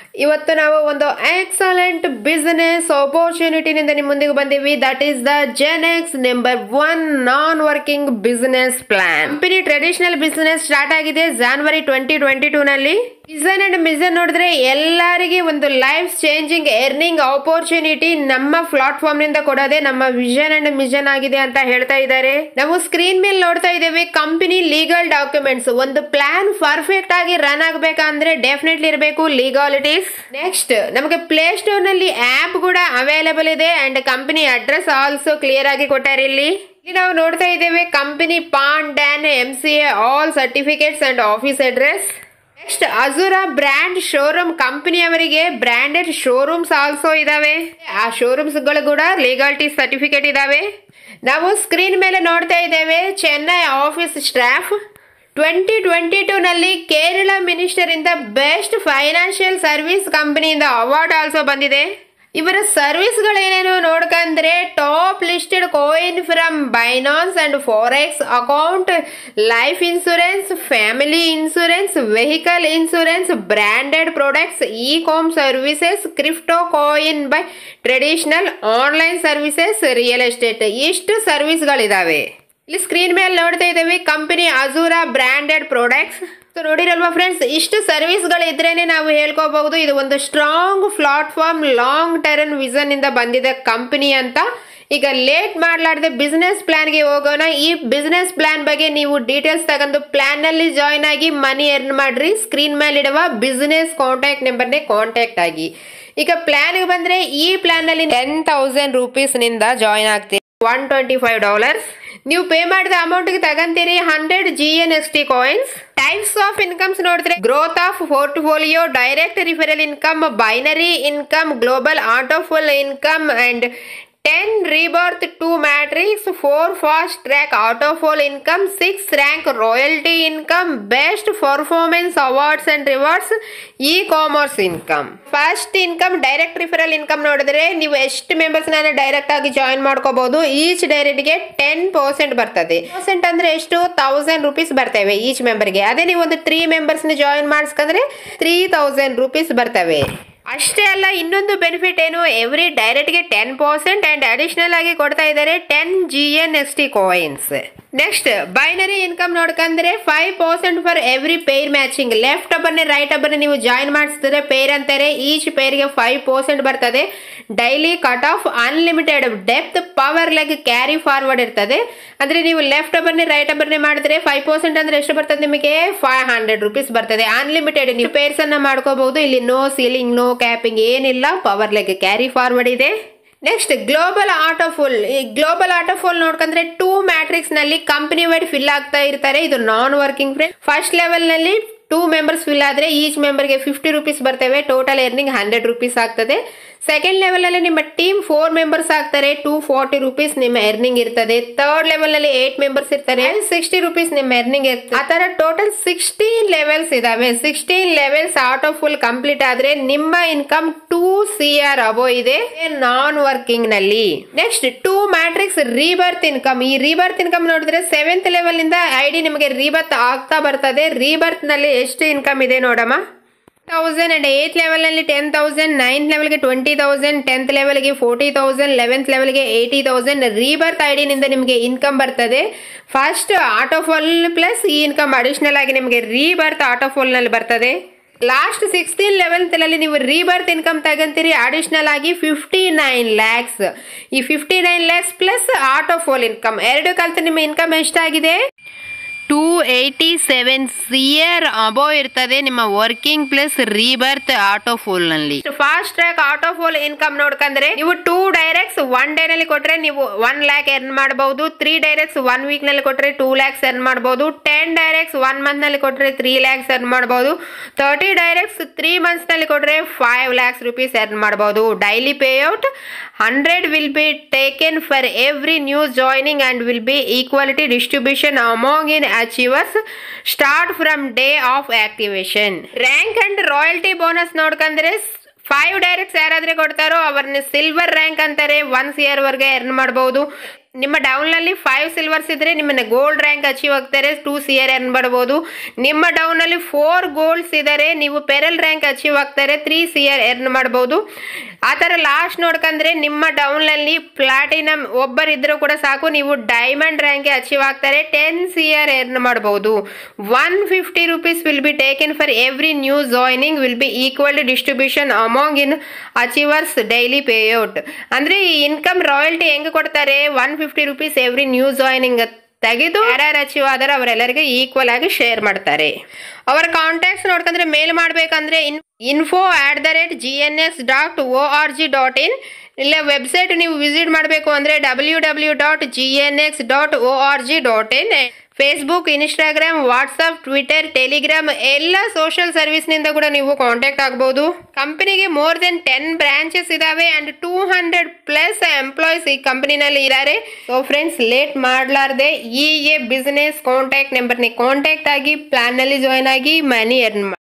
ಇವತ್ತು ನಾವು ಒಂದು ಎಕ್ಸಲೆಂಟ್ ಬಿಸಿನೆಸ್ ಆಪರ್ಚುನಿಟಿನಿಂದ ನಿಮ್ಮ ಮುಂದಿಗೆ ಬಂದೀವಿ that is the Genex number one non working business plan company traditional business start ಆಗಿದೆ ಜಾನ್ವರಿ ಟ್ವೆಂಟಿ ಟ್ವೆಂಟಿ ಟೂ ನಲ್ಲಿ ವಿಸನ್ ಅಂಡ್ ಮಿಸನ್ ನೋಡಿದ್ರೆ ಎಲ್ಲರಿಗೆ ಒಂದು ಲೈಫ್ ಚೇಂಜಿಂಗ್ ಎರ್ನಿಂಗ್ ಆಪರ್ಚುನಿಟಿ ನಮ್ಮ ಪ್ಲಾಟ್ಫಾರ್ಮ್ ನಿಂದ ಕೊಡೋದೇ ನಮ್ಮ ವಿಷನ್ ಅಂಡ್ ಮಿಷನ್ ಆಗಿದೆ ಅಂತ ಹೇಳ್ತಾ ಇದ್ದಾರೆ ನಾವು ಸ್ಕ್ರೀನ್ ಮೇಲೆ ನೋಡ್ತಾ ಇದ್ದೇವೆ ಕಂಪನಿ ಲೀಗಲ್ ಡಾಕ್ಯುಮೆಂಟ್ಸ್ ಒಂದು ಪ್ಲಾನ್ ಪರ್ಫೆಕ್ಟ್ ಆಗಿ ರನ್ ಆಗ್ಬೇಕಂದ್ರೆ ಡೆಫಿನೆಟ್ಲಿ ಇರಬೇಕು ಲೀಗಾಲಿಟೀಸ್ ನೆಕ್ಸ್ಟ್ ನಮಗೆ ಪ್ಲೇ ಸ್ಟೋರ್ ನಲ್ಲಿ ಆಪ್ ಕೂಡ ಅವೈಲೇಬಲ್ ಇದೆ and company address also clear ಆಗಿ ಕೊಟ್ಟಾರೆ ಇಲ್ಲಿ ಇಲ್ಲಿ ನಾವು ನೋಡ್ತಾ ಇದ್ದೇವೆ company PAN TAN M C A all certificates and office address next Azura brand showroom ಕಂಪನಿಯವರಿಗೆ ಬ್ರ್ಯಾಂಡೆಡ್ ಶೋರೂಮ್ಸ್ ಆಲ್ಸೋ ಇದಾವೆ ಆ ಶೋರೂಮ್ಸ್ ಗಳು ಕೂಡ ಲೀಗಾಲಿಟಿ ಸರ್ಟಿಫಿಕೇಟ್ ಇದಾವೆ ನಾವು ಸ್ಕ್ರೀನ್ ಮೇಲೆ ನೋಡ್ತಾ ಇದ್ದೇವೆ Chennai office staff twenty twenty two ನಲ್ಲಿ ಕೇರಳ ಮಿನಿಸ್ಟರ್ ಇಂದ ಬೆಸ್ಟ್ ಫೈನಾನ್ಷಿಯಲ್ ಸರ್ವಿಸ್ ಕಂಪನಿಯಿಂದ ಅವಾರ್ಡ್ ಆಲ್ಸೋ ಬಂದಿದೆ ಇವರ ಸರ್ವಿಸ್ಗಳೇನೇನು ನೋಡ್ಕಂದ್ರೆ top listed coin from Binance and forex account life insurance family insurance vehicle insurance branded products e com services crypto coin by traditional online services real estate ಇಷ್ಟು ಸರ್ವಿಸ್ಗಳಿದಾವೆ ಇಲ್ಲಿ screen ಮೇಲೆ ನೋಡ್ತಾ ಇದ್ದೇವೆ company Azura branded products so ನೋಡಿರಲ್ವಾ friends ಇಷ್ಟು ಸರ್ವಿಸ್ಗಳು ಇದ್ರೇನೆ ನಾವು ಹೇಳ್ಕೋಬಹುದು ಇದು ಒಂದು strong platform long term vision ಇಂದ ಬಂದಿದೆ ಕಂಪನಿ ಅಂತ ಈಗ ಲೇಟ್ ಮಾಡ್ಲಾರ್ದೆ ಬಿಸ್ನೆಸ್ ಪ್ಲಾನ್ಗೆ ಹೋಗೋಣ ಈ ಬಿಸ್ನೆಸ್ ಪ್ಲಾನ್ ಬಗ್ಗೆ ನೀವು ಡೀಟೇಲ್ಸ್ ತಗೊಂಡು ಪ್ಲಾನ್ ನಲ್ಲಿ ಜಾಯ್ನ್ ಆಗಿ ಮನಿ ಎರ್ನ್ ಮಾಡ್ರಿ ಸ್ಕ್ರೀನ್ ಮೇಲೆ ಇಡುವ ಬಿಸ್ನೆಸ್ ಕಾಂಟ್ಯಾಕ್ಟ್ ನಂಬರ್ನೇ ಕಾಂಟ್ಯಾಕ್ಟ್ ಆಗಿ ಈಗ ಪ್ಲಾನ್ಗೆ ಬಂದ್ರೆ ಈ ಪ್ಲಾನ್ ನಲ್ಲಿ ಟೆನ್ ತೌಸಂಡ್ ರುಪೀಸ್ ನಿಂದ ಜಾಯ್ನ್ ಆಗ್ತೀರಿ ಒನ್ ಟ್ವೆಂಟಿ ಫೈವ್ ಡಾಲರ್ಸ್ ನೀವು ಪೇ ಮಾಡಿದ ಅಮೌಂಟ್ ಗೆ ತಗಂತೀರಿ hundred G N S T coins types of incomes ನೋಡಿದ್ರೆ growth of portfolio direct referral income binary income global autopool income and ten rebirth two matrix four fast track autopool income six rank royalty income best performance awards and rewards e commerce income first income direct referral income ನೋಡಿದ್ರೆ ನೀವು ಎಷ್ಟು members ನಾನು direct ಆಗಿ join ಮಾಡ್ಕೋಬಹುದು each ಡೈರೆಕ್ಟ್ಗೆ ten percent ಬರ್ತದೆ percent ಅಂದ್ರೆ ಎಷ್ಟು ತೌಸಂಡ್ ರುಪೀಸ್ ಬರ್ತವೆ ಈಚ್ ಮೆಂಬರ್ಗೆ ಅದೇ ನೀವು ಒಂದು ತ್ರೀ ಮೆಂಬರ್ಸ್ನ ಜಾಯಿನ್ ಮಾಡಿಸ್ಕೊಂಡ್ರೆ ತ್ರೀ ತೌಸಂಡ್ ರುಪೀಸ್ ಬರ್ತವೆ ಅಷ್ಟೇ ಅಲ್ಲ ಇನ್ನೊಂದು ಬೆನಿಫಿಟ್ ಏನು ಎವ್ರಿ ಡೈರೆಕ್ಟ್ಗೆ ಟೆನ್ ಪರ್ಸೆಂಟ್ ಅಂಡ್ ಅಡಿಷನಲ್ ಆಗಿ ಕೊಡ್ತಾ ಇದ್ದಾರೆ ten G N S T coins next binary income ನೋಡ್ಕಂದ್ರೆ five percent for every pair matching left ಒಬ್ಬರನ್ನೇ ರೈಟ್ ಒಬ್ಬರನ್ನ ನೀವು ಜಾಯಿನ್ ಮಾಡಿಸಿದ್ರೆ ಪೇರ್ ಅಂತಾರೆ ಈಚ್ ಪೇರ್ಗೆ ಫೈವ್ ಪರ್ಸೆಂಟ್ ಬರ್ತದೆ daily cut off unlimited depth power leg carry forward ಇರ್ತದೆ ಅಂದ್ರೆ ನೀವು ಲೆಫ್ಟ್ ಒಬ್ಬರನ್ನೇ ರೈಟ್ ಒಬ್ಬರನ್ನೇ ಮಾಡಿದ್ರೆ ಫೈವ್ ಪರ್ಸೆಂಟ್ ಅಂದ್ರೆ ಎಷ್ಟು ಬರ್ತದೆ ನಿಮಗೆ ಫೈವ್ ಹಂಡ್ರೆಡ್ ರುಪೀಸ್ ಬರ್ತದೆ ಅನ್ಲಿಮಿಟೆಡ್ ನೀವು ಪೇರ್ಸ್ ಅನ್ನ ಮಾಡ್ಕೋಬಹುದು ಇಲ್ಲಿ ನೋ ಸೀಲಿಂಗ್ ನೋ ಕ್ಯಾಪಿಂಗ್ ಏನಿಲ್ಲ ಪವರ್ ಲೆಗ್ ಕ್ಯಾರಿ ಫಾರ್ವರ್ಡ್ ಇದೆ ನೆಕ್ಸ್ಟ್ ಗ್ಲೋಬಲ್ ಆಟೋಫುಲ್ ಈ ಗ್ಲೋಬಲ್ ಆಟೋಫುಲ್ ನೋಡ್ಕಂದ್ರೆ ಟೂ ಮ್ಯಾಟ್ರಿಕ್ಸ್ ನಲ್ಲಿ ಕಂಪನಿ ವೈಡ್ ಫಿಲ್ ಆಗ್ತಾ ಇರ್ತಾರೆ ಇದು non working friend first level ನಲ್ಲಿ ಟೂ ಮೆಂಬರ್ಸ್ ಫಿಲ್ ಆದ್ರೆ ಈಚ್ ಮೆಂಬರ್ಗೆ ಫಿಫ್ಟಿ ರುಪೀಸ್ ಬರ್ತವೆ ಟೋಟಲ್ ಎರ್ನಿಂಗ್ ಹಂಡ್ರೆಡ್ ರುಪೀಸ್ ಆಗ್ತದೆ ಸೆಕೆಂಡ್ ಲೆವೆಲ್ ಅಲ್ಲಿ ನಿಮ್ಮ ಟೀಮ್ ಫೋರ್ ಮೆಂಬರ್ಸ್ ಆಗ್ತಾರೆ ಟೂ ಫಾರ್ಟಿ ರುಪೀಸ್ ನಿಮ್ಮ ಎರ್ನಿಂಗ್ ಇರ್ತದೆ ಥರ್ಡ್ ಲೆವೆಲ್ ಅಲ್ಲಿ ಏಟ್ ಮೆಂಬರ್ಸ್ ಇರ್ತಾರೆ ಸಿಕ್ಸ್ಟಿ ರುಪೀಸ್ ನಿಮ್ಮ ಎರ್ನಿಂಗ್ ಇರ್ತದೆ ಆ ತರ ಟೋಟಲ್ ಸಿಕ್ಸ್ಟೀನ್ ಲೆವೆಲ್ಸ್ ಇದಾವೆ sixteen levels auto pool complete ಆದ್ರೆ ನಿಮ್ಮ income two C R above ಇದೆ ನಾನ್ ವರ್ಕಿಂಗ್ ನಲ್ಲಿ next two matrix rebirth income ಈ ರೀಬರ್ತ್ ಇನ್ಕಮ್ ನೋಡಿದ್ರೆ ಸೆವೆಂತ್ ಲೆವೆಲ್ ಇಂದ ಐಡಿ ನಿಮಗೆ ರೀಬರ್ತ್ ಆಗ್ತಾ ಬರ್ತದೆ ರೀಬರ್ತ್ ನಲ್ಲಿ ಎಷ್ಟು ಇನ್ಕಮ್ ಇದೆ ನೋಡಮ್ಮ ತೌಸಂಡ್ ಅಂಡ್ ಏತ್ ಲೆವೆಲ್ ನಲ್ಲಿ ಟೆನ್ ತೌಸಂಡ್ ನೈನ್ತ್ ಲೆವೆಲ್ಗೆ ಟ್ವೆಂಟಿ ತೌಸಂಡ್ ಟೆಂತ್ ಲೆವೆಲ್ಗೆ ಫೋರ್ಟಿ ತೌಸಂಡ್ ಲೆವೆಂತ್ ಲೆವೆಲ್ಗೆ ಏಯ್ಟಿ ತೌಸಂಡ್ ರೀಬರ್ತ್ ಐಡಿನಿಂದ ನಿಮಗೆ ಇನ್ಕಮ್ ಬರ್ತದೆ ಫಸ್ಟ್ ಆಟೋಫೋಲ್ ಪ್ಲಸ್ ಈ ಇನ್ಕಮ್ ಅಡಿಷನಲ್ ಆಗಿ ನಿಮಗೆ ರೀಬರ್ತ್ ಆಟೋಫೋಲ್ ನಲ್ಲಿ ಬರ್ತದೆ ಲಾಸ್ಟ್ ಸಿಕ್ಸ್ಟೀನ್ ಲೆವೆಂತ್ ನಲ್ಲಿ ನೀವು ರೀಬರ್ತ್ ಇನ್ಕಮ್ ತಗಂತೀರಿ ಅಡಿಷನಲ್ ಆಗಿ ಫಿಫ್ಟಿ ನೈನ್ ಲ್ಯಾಕ್ಸ್ ಈ fifty nine lakhs plus autopool income ಎರಡು ಕಲ್ತು ನಿಮ್ಮ ಇನ್ಕಮ್ ಎಷ್ಟಾಗಿದೆ two eighty seven CR above ಇರ್ತದೆ ನಿಮ್ಮ working plus rebirth auto pool ನಲ್ಲಿ fast track auto pool income ನೋಡ್ಕಂದ್ರೆ ನೀವು ಟೂ ಡೈರೆಕ್ಟ್ಸ್ ಒನ್ ಡೇ ನಲ್ಲಿ ಕೊಟ್ರೆ ನೀವು ಒನ್ ಲ್ಯಾಕ್ ಎರ್ನ್ ಮಾಡಬಹುದು ತ್ರೀ ಡೈರೆಕ್ಟ್ಸ್ ಒನ್ ವೀಕ್ ನಲ್ಲಿ ಕೊಟ್ರೆ ಟೂ ಲ್ಯಾಕ್ಸ್ ಎರ್ನ್ ಮಾಡಬಹುದು ಟೆನ್ ಡೈರೆಕ್ಟ್ಸ್ ಒನ್ ಮಂತ್ ನಲ್ಲಿ ಕೊಟ್ರೆ ತ್ರೀ ಲ್ಯಾಕ್ಸ್ ಎರ್ನ್ ಮಾಡಬಹುದು ತರ್ಟಿ ಡೈರೆಕ್ಟ್ಸ್ ತ್ರೀ ಮಂತ್ಸ್ ನಲ್ಲಿ ಕೊಟ್ರೆ ಫೈವ್ ಲ್ಯಾಕ್ಸ್ ರುಪೀಸ್ ಎರ್ನ್ ಮಾಡಬಹುದು daily payout hundred will be taken for every new joining and will be equality distribution among in achievers start from day of activation rank and royalty bonus ನೋಡ್ಕಂದ್ರೆ five directs ಯಾರಾದ್ರೆ ಕೊಡ್ತಾರೋ ಅವ್ರನ್ನ silver rank ಅಂತಾರೆ one year ವರ್ಗೆ earn ಮಾಡಬಹುದು ನಿಮ್ಮ ಡೌನ್ನಲ್ಲಿ five silvers ಇದ್ರೆ ನಿಮ್ಮನ್ನ ಗೋಲ್ಡ್ ರ್ಯಾಂಕ್ ಅಚೀವ್ ಆಗ್ತಾರೆ ಟೂ ಸಿ ಆರ್ ಎರ್ನ್ ಮಾಡ್ಬೋದು ನಿಮ್ಮ ಡೌನಲ್ಲಿ ಫೋರ್ ಗೋಲ್ಡ್ಸ್ ಇದ್ದಾರೆ ನೀವು ಪೆರಲ್ ರ್ಯಾಂಕ್ ಅಚೀವ್ ಆಗ್ತಾರೆ ತ್ರೀ ಸಿ ಆರ್ ಎರ್ನ್ ಮಾಡ್ಬೋದು ಆ ಥರ ಲಾಸ್ಟ್ ನೋಡ್ಕಂದ್ರೆ ನಿಮ್ಮ ಡೌನ್ನಲ್ಲಿ ಪ್ಲಾಟಿನಮ್ ಒಬ್ಬರಿದ್ರೂ ಕೂಡ ಸಾಕು ನೀವು ಡೈಮಂಡ್ ರ್ಯಾಂಕ್ಗೆ ಅಚೀವ್ ಆಗ್ತಾರೆ ಟೆನ್ ಸಿ ಆರ್ ಎರ್ನ್ ಮಾಡ್ಬೋದು one fifty rupees will be taken for every new joining will be equal distribution among in achievers daily payout ಅಂದ್ರೆ ಈ ಇನ್ಕಮ್ ರಾಯಲ್ಟಿ ಹೆಂಗ್ ಕೊಡ್ತಾರೆ one fifty rupees every new joining ತೆಗೆದು ಯಾರ್ಯಾರು achieve ಆದ್ರೆ ಅವರೆಲ್ಲರಿಗೆ equal ಆಗಿ share ಮಾಡ್ತಾರೆ ಅವರ ಕಾಂಟ್ಯಾಕ್ಟ್ಸ್ ನೋಡ್ಕಂದ್ರೆ ಮೇಲ್ ಮಾಡ್ಬೇಕಂದ್ರೆ in info at the rate G N S dot O R G dot in ಇಲ್ಲ ವೆಬ್ಸೈಟ್ ನೀವು ವಿಸಿಟ್ ಮಾಡಬೇಕು ಅಂದರೆ W W dot G N X dot O R G dot in Facebook Instagram WhatsApp Twitter Telegram ಎಲ್ಲ social ಸರ್ವಿಸ್ನಿಂದ ಕೂಡ ನೀವು contact ಆಗ್ಬೋದು ಕಂಪನಿಗೆ ಮೋರ್ ದೆನ್ ಟೆನ್ ಬ್ರಾಂಚಸ್ ಇದಾವೆ and two hundred plus employees ಈ ಕಂಪನಿನಲ್ಲಿ ಇದ್ದಾರೆ ಸೊ ಫ್ರೆಂಡ್ಸ್ ಲೇಟ್ ಮಾಡಲಾರ್ದೆ ಈ ಬಿಸ್ನೆಸ್ ಕಾಂಟ್ಯಾಕ್ಟ್ ನಂಬರ್ನ ಕಾಂಟ್ಯಾಕ್ಟ್ ಆಗಿ ಪ್ಲಾನ್ನಲ್ಲಿ ಜಾಯ್ನ್ ಆಗಿ ಮನಿ ಎರ್ನ್